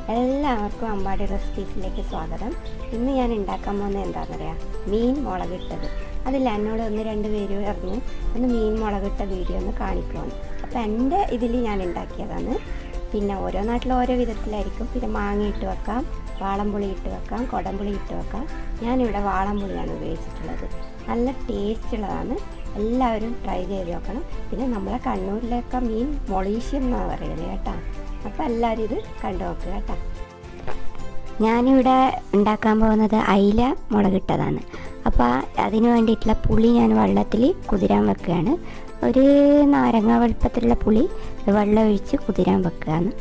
എല്ലാവർക്കും അമ്പാടി റെസിപ്പീസിലേക്ക് സ്വാഗതം ഇന്ന് ഞാൻ ഉണ്ടാക്കാൻ പോകുന്നത് എന്താണെന്ന് പറയാം മീൻ മുളകിട്ടത് അതിൽ എന്നോട് ഒന്ന് രണ്ട് പേര് പറഞ്ഞു ഒന്ന് മീൻ മുളകിട്ട വീഡിയോ ഒന്ന് കാണിക്കുമെന്ന് അപ്പോൾ എൻ്റെ ഇതിൽ ഞാൻ ഉണ്ടാക്കിയതാണ് പിന്നെ ഓരോ നാട്ടിലും ഓരോ വിധത്തിലായിരിക്കും പിന്നെ മാങ്ങ ഇട്ട് വെക്കാം വാളംപുളി ഇട്ട് വെക്കാം കൊടംപുളി ഇട്ട് വെക്കാം ഞാനിവിടെ വാളംപുളിയാണ് ഉപയോഗിച്ചിട്ടുള്ളത് നല്ല ടേസ്റ്റ് ഉള്ളതാണ് എല്ലാവരും ട്രൈ ചെയ്ത് നോക്കണം പിന്നെ നമ്മളെ കണ്ണൂരിലൊക്കെ മീൻ മൊളീഷ്യം എന്നാണ് പറയുന്നത് കേട്ടോ അപ്പോൾ എല്ലാവരും ഇത് കണ്ടു നോക്കുക കേട്ടോ ഞാനിവിടെ ഉണ്ടാക്കാൻ പോകുന്നത് അയില മുളകിട്ടതാണ് അപ്പോൾ അതിന് വേണ്ടിയിട്ടുള്ള പുളി ഞാൻ വെള്ളത്തിൽ കുതിരാൻ വെക്കുകയാണ് ഒരു നാരങ്ങ വലുപ്പത്തിലുള്ള പുളി വെള്ളം ഒഴിച്ച് കുതിരാൻ വെക്കുകയാണ്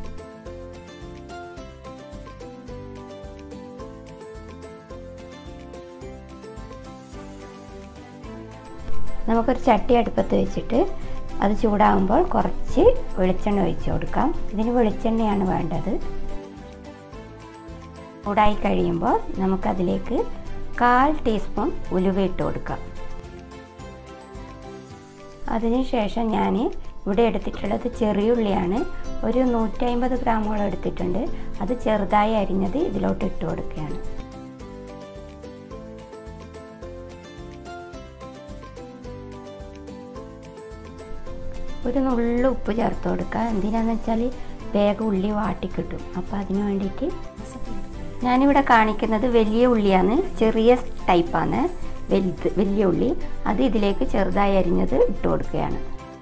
നമുക്കൊരു ചട്ടി അടുപ്പത്ത് വെച്ചിട്ട് അത് ചൂടാകുമ്പോൾ കുറച്ച് വെളിച്ചെണ്ണ ഒഴിച്ച് കൊടുക്കാം ഇതിന് വെളിച്ചെണ്ണയാണ് വേണ്ടത് ചൂടായി കഴിയുമ്പോൾ നമുക്കതിലേക്ക് കാൽ ടീസ്പൂൺ ഉലുവ ഇട്ട് കൊടുക്കാം അതിനുശേഷം ഞാൻ ഇവിടെ എടുത്തിട്ടുള്ളത് ചെറിയുള്ളിയാണ് ഒരു നൂറ്റമ്പത് ഗ്രാമോളം എടുത്തിട്ടുണ്ട് അത് ചെറുതായി അരിഞ്ഞത് ഇതിലോട്ട് ഇട്ട് കൊടുക്കുകയാണ് ഒരു നുള്ളു ഉപ്പ് ചേർത്ത് കൊടുക്കുക എന്തിനാന്ന് വെച്ചാൽ വേഗം ഉള്ളി വാട്ടിക്കിട്ടും അപ്പോൾ അതിന് വേണ്ടിയിട്ട് ഞാനിവിടെ കാണിക്കുന്നത് വലിയ ഉള്ളിയാണ് ചെറിയ ടൈപ്പാണ് വലുത് വലിയ ഉള്ളി അത് ഇതിലേക്ക് ചെറുതായി അരിഞ്ഞത് ഇട്ട് കൊടുക്കുകയാണ്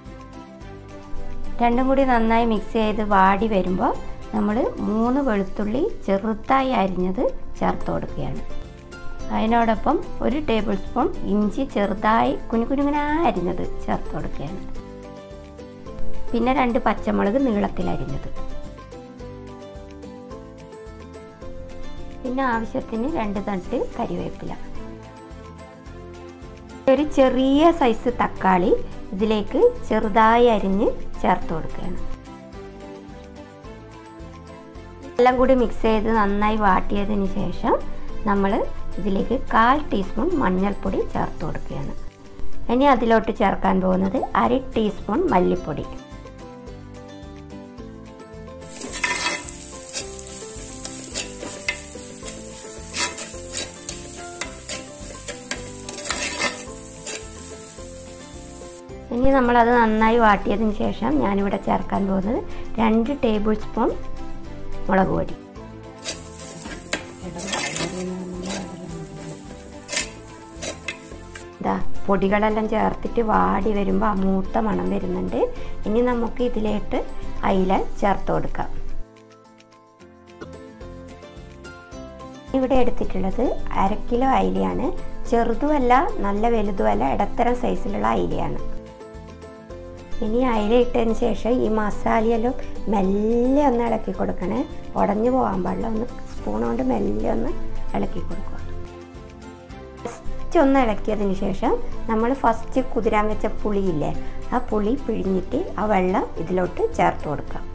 രണ്ടും കൂടി നന്നായി മിക്സ് ചെയ്ത് വാടി വരുമ്പോൾ നമ്മൾ മൂന്ന് വെളുത്തുള്ളി ചെറുതായി അരിഞ്ഞത് ചേർത്ത് കൊടുക്കുകയാണ് അതിനോടൊപ്പം ഒരു ടേബിൾ സ്പൂൺ ഇഞ്ചി ചെറുതായി കുഞ്ഞു കുഞ്ഞുങ്ങനാ അരിഞ്ഞത് ചേർത്ത് കൊടുക്കുകയാണ് പിന്നെ രണ്ട് പച്ചമുളക് നീളത്തിൽ അരിഞ്ഞത് പിന്നെ ആവശ്യത്തിന് രണ്ട് തണ്ട് കരിവേപ്പില ഒരു ചെറിയ സൈസ് തക്കാളി ഇതിലേക്ക് ചെറുതായി അരിഞ്ഞ് ചേർത്ത് കൊടുക്കുകയാണ് എല്ലാം കൂടി മിക്സ് ചെയ്ത് നന്നായി വാട്ടിയതിന് ശേഷം നമ്മൾ ഇതിലേക്ക് കാൽ ടീസ്പൂൺ മഞ്ഞൾപ്പൊടി ചേർത്ത് കൊടുക്കുകയാണ് ഇനി അതിലോട്ട് ചേർക്കാൻ പോകുന്നത് അര ടീസ്പൂൺ മല്ലിപ്പൊടി ഇനി നമ്മളത് നന്നായി വാട്ടിയതിന് ശേഷം ഞാനിവിടെ ചേർക്കാൻ പോകുന്നത് രണ്ട് ടേബിൾ സ്പൂൺ മുളക് പൊടി ഇതാ പൊടികളെല്ലാം ചേർത്തിട്ട് വാടി വരുമ്പോൾ ആ മൂത്ത മണം വരുന്നുണ്ട് ഇനി നമുക്ക് ഇതിലേക്ക് അയില ചേർത്ത് കൊടുക്കാം ഇവിടെ എടുത്തിട്ടുള്ളത് അര കിലോ അയിലയാണ് ചെറുതുമല്ല നല്ല വലുതുമല്ല ഇടത്തരം സൈസിലുള്ള അയിലയാണ് ഇനി അയില ഇട്ടതിന് ശേഷം ഈ മസാലയെല്ലാം മെല്ലെ ഒന്ന് ഇളക്കി കൊടുക്കണേ ഉടഞ്ഞു പോകാൻ പാടില്ല ഒന്ന് സ്പൂൺ കൊണ്ട് മെല്ലെ ഒന്ന് ഇളക്കി കൊടുക്കുക ജസ്റ്റ് ഒന്ന് ഇളക്കിയതിന് ശേഷം നമ്മൾ ഫസ്റ്റ് കുതിരാൻ വെച്ച പുളിയില്ലേ ആ പുളി പിഴിഞ്ഞിട്ട് ആ വെള്ളം ഇതിലോട്ട് ചേർത്ത് കൊടുക്കാം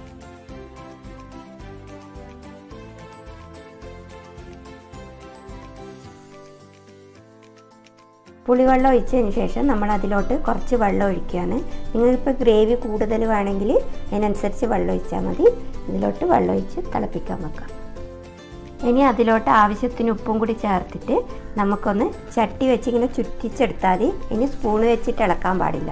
പുളിവെള്ളം ഒഴിച്ചതിന് ശേഷം നമ്മൾ അതിലോട്ട് കുറച്ച് വെള്ളം ഒഴിക്കുകയാണ് നിങ്ങൾക്കിപ്പോൾ ഗ്രേവി കൂടുതൽ വേണമെങ്കിൽ അതിനനുസരിച്ച് വെള്ളം ഒഴിച്ചാൽ മതി ഇതിലോട്ട് വെള്ളം ഒഴിച്ച് തിളപ്പിക്കാൻ വെക്കാം ഇനി അതിലോട്ട് ആവശ്യത്തിന് ഉപ്പും കൂടി ചേർത്തിട്ട് നമുക്കൊന്ന് ചട്ടി വെച്ച് ഇങ്ങനെ ചുറ്റിച്ചെടുത്താൽ മതി ഇനി സ്പൂണ് വെച്ചിട്ട് ഇളക്കാൻ പാടില്ല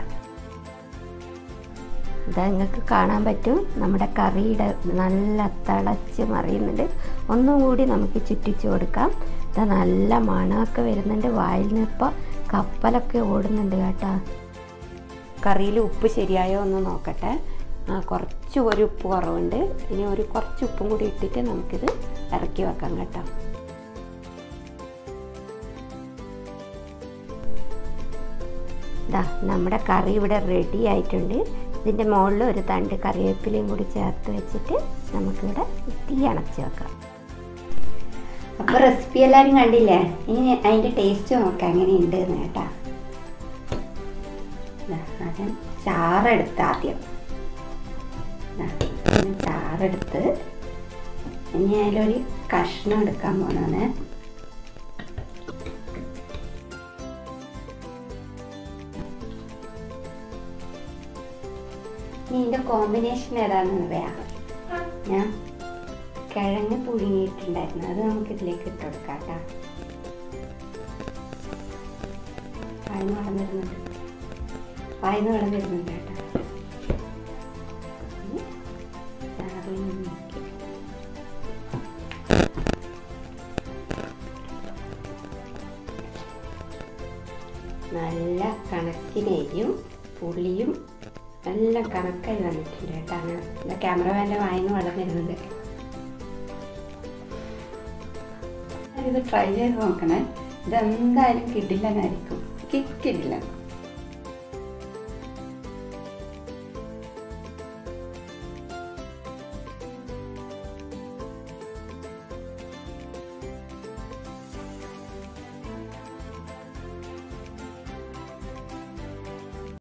ഇതാ നിങ്ങൾക്ക് കാണാൻ പറ്റും നമ്മുടെ കറിയുടെ നല്ല തിളച്ച് മറിയുന്നുണ്ട് ഒന്നും കൂടി നമുക്ക് ചുറ്റിച്ച് കൊടുക്കാം ഇതാ നല്ല മണമൊക്കെ വരുന്നുണ്ട് വായിൽ നിന്ന് ഇപ്പോൾ കപ്പലൊക്കെ ഓടുന്നുണ്ട് കേട്ടോ കറിയിൽ ഉപ്പ് ശരിയായോ എന്ന് നോക്കട്ടെ ആ കുറച്ച് ഒരു ഉപ്പ് കുറവുണ്ട് ഇനി ഒരു കുറച്ച് ഉപ്പും കൂടി ഇട്ടിട്ട് നമുക്കിത് ഇറക്കി വെക്കാം കേട്ടോ ഇതാ നമ്മുടെ കറി ഇവിടെ റെഡി ആയിട്ടുണ്ട് ഇതിൻ്റെ മുകളിൽ ഒരു തണ്ട് കറിവേപ്പിലയും കൂടി ചേർത്ത് വെച്ചിട്ട് നമുക്കിവിടെ തീ അണച്ച് വെക്കാം അപ്പോൾ റെസിപ്പി എല്ലാവരും കണ്ടില്ലേ ഇനി അതിൻ്റെ ടേസ്റ്റ് നോക്കാം എങ്ങനെയുണ്ട് എന്ന് കേട്ടാ ആദ്യം ചാറെടുത്ത് ആദ്യം ചാറെടുത്ത് ഇനി അതിലൊരു കഷ്ണം എടുക്കാൻ പോണാണ് ഇനി ഇതിൻ്റെ കോമ്പിനേഷൻ ഏതാണെന്ന് പറയാം ഞാൻ കിഴങ്ങ് പുഴുങ്ങിയിട്ടുണ്ടായിരുന്നു അത് നമുക്ക് ഇതിലേക്ക് ഇട്ട് കൊടുക്കാം കേട്ടോ വായന്ന് വെള്ളം വരുന്നുണ്ട് വായന്ന് വെള്ളം വരുന്നുണ്ട് കേട്ടോ ഇനി ചാറിൽ നിന്ന് നോക്കി നല്ല കണക്കിനെയും പുളിയും എല്ലാം കണക്കായി വന്നിട്ടുണ്ട് കേട്ടോ അങ്ങനെ ക്യാമറമാൻ്റെ വായന്ന് വെള്ളം വരുന്നുണ്ട് ഇത് ട്രൈ ചെയ്ത് നോക്കണേ ഇതെന്തായാലും കിടിലനായിരിക്കും കിക്കിടില്ല